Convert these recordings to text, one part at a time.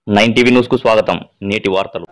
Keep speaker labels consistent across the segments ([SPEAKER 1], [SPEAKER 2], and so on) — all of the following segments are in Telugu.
[SPEAKER 1] నైన్ టీవీ న్యూస్ కు స్వాగతం నేటి వార్తలు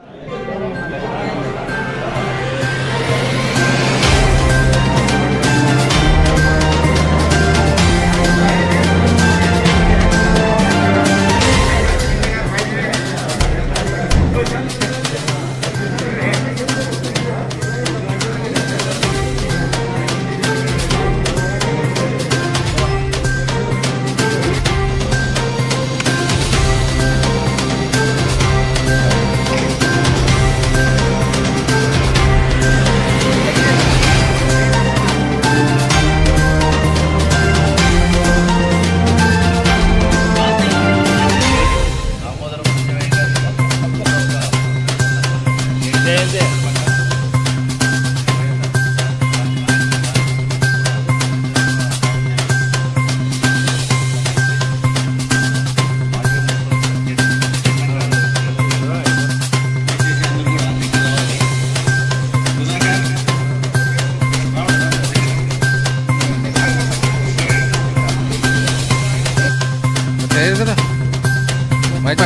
[SPEAKER 2] తయారు కదా మైక్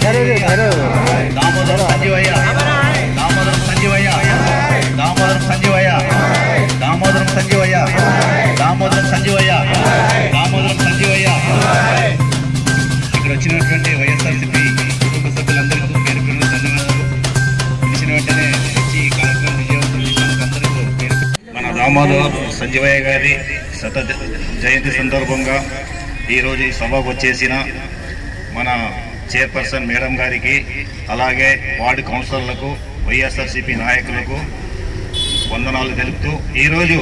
[SPEAKER 3] దామోదరం సంజీవయ్య దామోదరం సంజీవయ్య దామోదరం సంజీవయ్య దామోదరం సంజీవయ్య దామోదరం సంజీవయ్య దామోదరం సంజీవయ్య ఇక్కడ వచ్చినటువంటి వైఎస్ఆర్సీపీ కుటుంబ సభ్యులందరికీ పేరు పేరు ధన్యవాదాలు పిలిచిన వెంటనే వచ్చి ఈ కార్యక్రమం విజయవంతం చేసినందుకు అందరికీ పేరు మన దామోదర్ సంజీవయ్య గారి శత జయంతి సందర్భంగా ఈరోజు ఈ సభకు వచ్చేసిన మన చైర్పర్సన్ మేడం గారికి అలాగే వార్డు కౌన్సిలర్లకు వైఎస్ఆర్సీపీ నాయకులకు వందనాలు తెలుపుతూ ఈరోజు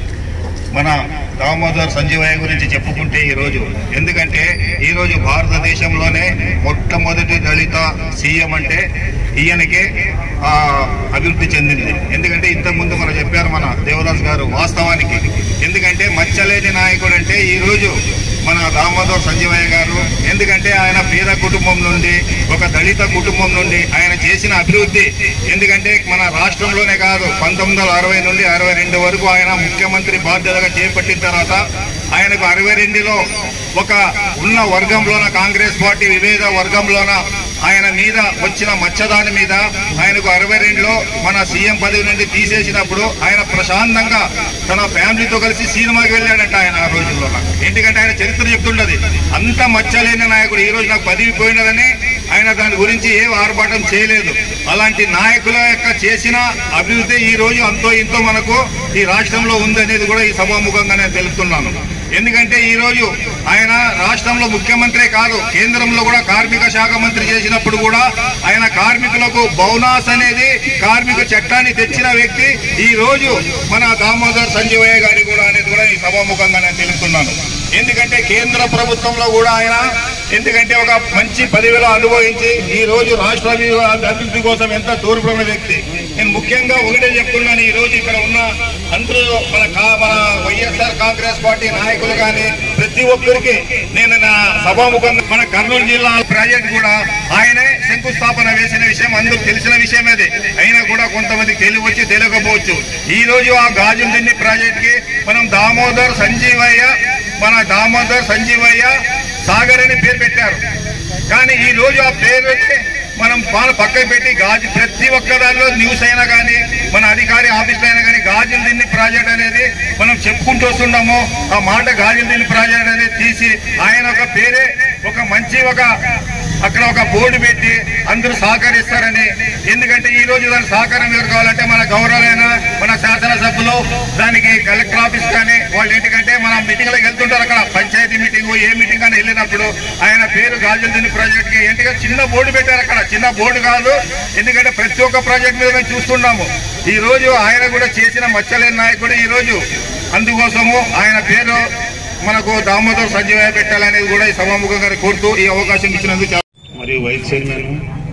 [SPEAKER 3] మన దామోదర్ సంజీవయ్య గురించి చెప్పుకుంటే ఈరోజు ఎందుకంటే ఈరోజు భారతదేశంలోనే మొట్టమొదటి దళిత సీఎం అంటే ఈయనకే ఆ, అభివృద్ధి చెందింది ఎందుకంటే ఇంతకుముందు మనం చెప్పారు మన దేవదాస్ గారు వాస్తవానికి ఎందుకంటే మచ్చలేని నాయకుడు అంటే ఈరోజు మన దామోదర్ సంజీవయ్య గారు ఎందుకంటే ఆయన పేద కుటుంబం నుండి ఒక దళిత కుటుంబం నుండి ఆయన చేసిన అభివృద్ధి ఎందుకంటే మన రాష్ట్రంలోనే కాదు పంతొమ్మిది వందల అరవై నుండి అరవై రెండు వరకు ఆయన ముఖ్యమంత్రి బాధ్యతగా చేపట్టిన తర్వాత ఆయనకు అరవై రెండులో ఒక ఉన్న వర్గంలోన కాంగ్రెస్ పార్టీ విభేద వర్గంలోన ఆయన మీద వచ్చిన మచ్చదాని మీద ఆయనకు అరవై రెండులో మన సీఎం పదవి నుండి తీసేసినప్పుడు ఆయన ప్రశాంతంగా తన ఫ్యామిలీతో కలిసి సినిమాకి వెళ్ళాడంట ఆయన ఆ రోజుల్లో ఎందుకంటే ఆయన చరిత్ర చెప్తుండదు అంత మచ్చలేని నాయకుడు ఈ రోజు నాకు పదవి పోయినదని ఆయన దాని గురించి ఏ ఆర్భాటం చేయలేదు అలాంటి నాయకుల యొక్క చేసిన అభివృద్ధి ఈ రోజు అంతో ఇంతో మనకు ఈ రాష్ట్రంలో ఉందనేది కూడా ఈ సభాముఖంగా నేను తెలుపుతున్నాను ఎందుకంటే ఈ రోజు ఆయన రాష్ట్రంలో ముఖ్యమంత్రే కాదు కేంద్రంలో కూడా కార్మిక శాఖ మంత్రి చేసినప్పుడు కూడా ఆయన కార్మికులకు బౌనాస్ అనేది కార్మిక చట్టాన్ని తెచ్చిన వ్యక్తి ఈ రోజు మన దామోదర్ సంజీవయ్య గారి కూడా అనేది కూడా ఈ సభాముఖంగా నేను తెలుపుతున్నాను ఎందుకంటే కేంద్ర ప్రభుత్వంలో కూడా ఆయన ఎందుకంటే ఒక మంచి పదవిలో అనుభవించి ఈ రోజు రాష్ట్ర అభి- అభివృద్ధి కోసం ఎంత తోడ్పడిన వ్యక్తి నేను ముఖ్యంగా ఒకటే చెప్తున్నాను ఈ రోజు ఇక్కడ ఉన్న అందరూ మన కా- మన వైఎస్ఆర్ కాంగ్రెస్ పార్టీ నాయకులు కానీ ప్రతి ఒక్కరికి నేను నా సభాముఖంగా మన కర్నూలు జిల్లా ప్రాజెక్ట్ కూడా ఆయనే శంకుస్థాపన వేసిన విషయం అందరూ తెలిసిన విషయం అది అయినా కూడా కొంతమంది తెలియవచ్చు తెలియకపోవచ్చు ఈ రోజు ఆ గాజుల దిన్ని ప్రాజెక్ట్ కి మనం దామోదర్ సంజీవయ్య మన దామోదర్ సంజీవయ్య సాగర్ అని పేరు పెట్టారు కానీ ఈ రోజు ఆ పేరు మనం పాల పక్కకు పెట్టి గాజు ప్రతి ఒక్క దానిలో న్యూస్ అయినా కానీ మన అధికారి ఆఫీస్లో అయినా కానీ గాజులు దిన్ని ప్రాజెక్ట్ అనేది మనం చెప్పుకుంటూ వస్తున్నాము ఆ మాట గాజులు దిన్ని ప్రాజెక్ట్ అనేది తీసి ఆయన ఒక పేరే ఒక మంచి ఒక అక్కడ ఒక బోర్డు పెట్టి అందరూ సహకరిస్తారని ఎందుకంటే ఈ రోజు దాని సహకారం ఎవరు కావాలంటే మన గౌరవమైన మన శాసనసభ్యులు దానికి కలెక్టర్ ఆఫీస్ కానీ వాళ్ళు ఏంటికంటే మనం మీటింగ్లకు వెళ్తుంటారు అక్కడ పంచాయతీ మీటింగ్ ఏ మీటింగ్ అని వెళ్ళినప్పుడు ఆయన పేరు గాజులదిని ప్రాజెక్ట్ కి ఏంటిగా చిన్న బోర్డు పెట్టారు అక్కడ చిన్న బోర్డు కాదు ఎందుకంటే ప్రతి ఒక్క ప్రాజెక్ట్ మీద మేము చూస్తున్నాము ఈ రోజు ఆయన కూడా చేసిన మచ్చలేని నాయకుడు ఈ రోజు అందుకోసము ఆయన పేరు మనకు దామోదర్ సంజీవయ్య పెట్టాలనేది కూడా ఈ సభాముఖంగా కోరుతూ ఈ అవకాశం ఇచ్చినందుకు చాలా
[SPEAKER 4] మరియు వైస్ చైర్మన్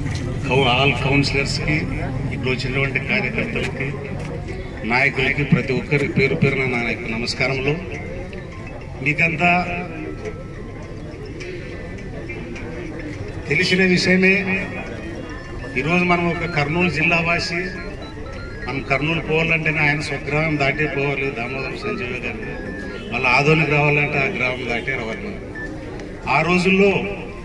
[SPEAKER 4] కౌ- ఆల్ కౌన్సిలర్స్కి ఇప్పుడు వచ్చినటువంటి కార్యకర్తలకి నాయకులకి ప్రతి ఒక్కరికి పేరు పేరున నా యొక్క నమస్కారములు మీకంతా తెలిసిన విషయమే ఈరోజు మనం ఒక కర్నూలు జిల్లా వాసి మనం కర్నూలు పోవాలంటేనే ఆయన స్వగ్రామం దాటే పోవాలి దామోదరం సంజీవ గారిని వాళ్ళ ఆదోనికి రావాలంటే ఆ గ్రామం దాటే రావాలి మనం ఆ రోజుల్లో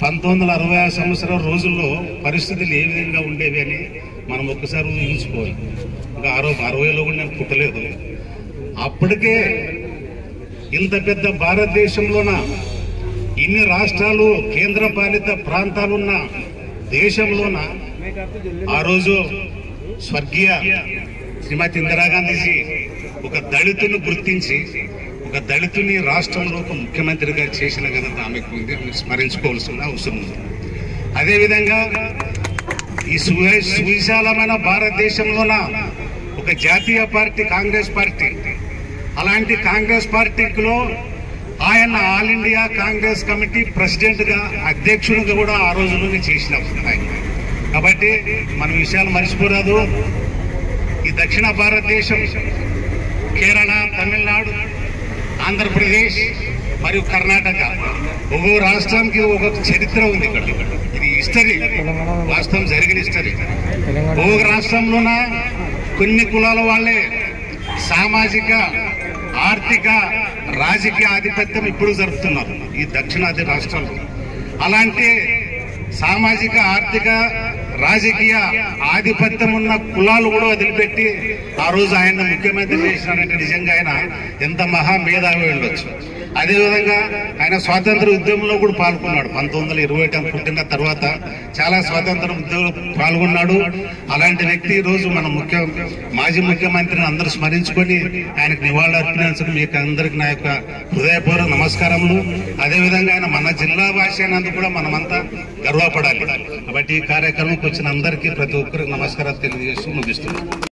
[SPEAKER 4] పంతొమ్మిది వందల అరవై ఆరు సంవత్సరం రోజుల్లో పరిస్థితులు ఏ విధంగా ఉండేవి అని మనం ఒక్కసారి ఊహించుకోవాలి ఇంకా అరవై అరవైలో కూడా నేను పుట్టలేదు అప్పటికే ఇంత పెద్ద భారతదేశంలోన ఇన్ని రాష్ట్రాలు కేంద్ర పాలిత ప్రాంతాలున్న దేశంలోన ఆ రోజు స్వర్గీయ శ్రీమతి ఇందిరాగాంధీజీ ఒక దళితుని గుర్తించి ఒక దళితుని రాష్ట్రంలో ఒక ముఖ్యమంత్రిగా చేసిన ఘనత ఆమెకు ఉంది ఆమె స్మరించుకోవాల్సిన అవసరం ఉంది అదేవిధంగా ఈ సు- సువిశాలమైన భారతదేశంలోన ఒక జాతీయ పార్టీ కాంగ్రెస్ పార్టీ అలాంటి కాంగ్రెస్ పార్టీలో ఆయన all India Congress committee president గా అధ్యక్షుడిగా కూడా ఆ రోజుల్లోనే చేసిన ఆయన కాబట్టి మన విషయాలు మర్చిపోరాదు ఈ దక్షిణ భారతదేశం కేరళ తమిళనాడు ఆంధ్రప్రదేశ్ మరియు కర్ణాటక ఒక్కో రాష్ట్రానికి ఒక్కొక్క చరిత్ర ఉంది ఇక్కడ ఇది హిస్టరీ వాస్తవం జరిగిన హిస్టరీ ఒక్కొక్క రాష్ట్రంలోన కొన్ని కులాల వాళ్ళే సామాజిక ఆర్థిక రాజకీయ ఆధిపత్యం ఇప్పుడు జరుపుతున్నారు ఈ దక్షిణాది రాష్ట్రాల్లో అలాంటి సామాజిక ఆర్థిక రాజకీయ ఆధిపత్యం ఉన్న కులాలు కూడా వదిలిపెట్టి ఆ రోజు ఆయన ముఖ్యమంత్రి చేసినారంటే నిజంగా ఆయన ఎంత మహా మేధావి ఉండొచ్చు అదేవిధంగా ఆయన స్వాతంత్ర ఉద్యమంలో కూడా పాల్గొన్నాడు పంతొమ్మిది వందల ఇరవై ఒకటి పుట్టిన తర్వాత చాలా స్వాతంత్ర ఉద్యమంలో పాల్గొన్నాడు అలాంటి వ్యక్తి ఈ రోజు మన ముఖ్య మాజీ ముఖ్యమంత్రిని అందరూ స్మరించుకొని ఆయనకు నివాళులు అర్పించడం మీకు అందరికి నా యొక్క హృదయపూర్వక నమస్కారములు అదేవిధంగా ఆయన మన జిల్లా భాష అయినందుకు కూడా మనమంతా గర్వపడాలి కాబట్టి ఈ కార్యక్రమంకి వచ్చిన అందరికీ ప్రతి ఒక్కరికి నమస్కారాలు తెలియజేస్తూ ముగిస్తున్నాను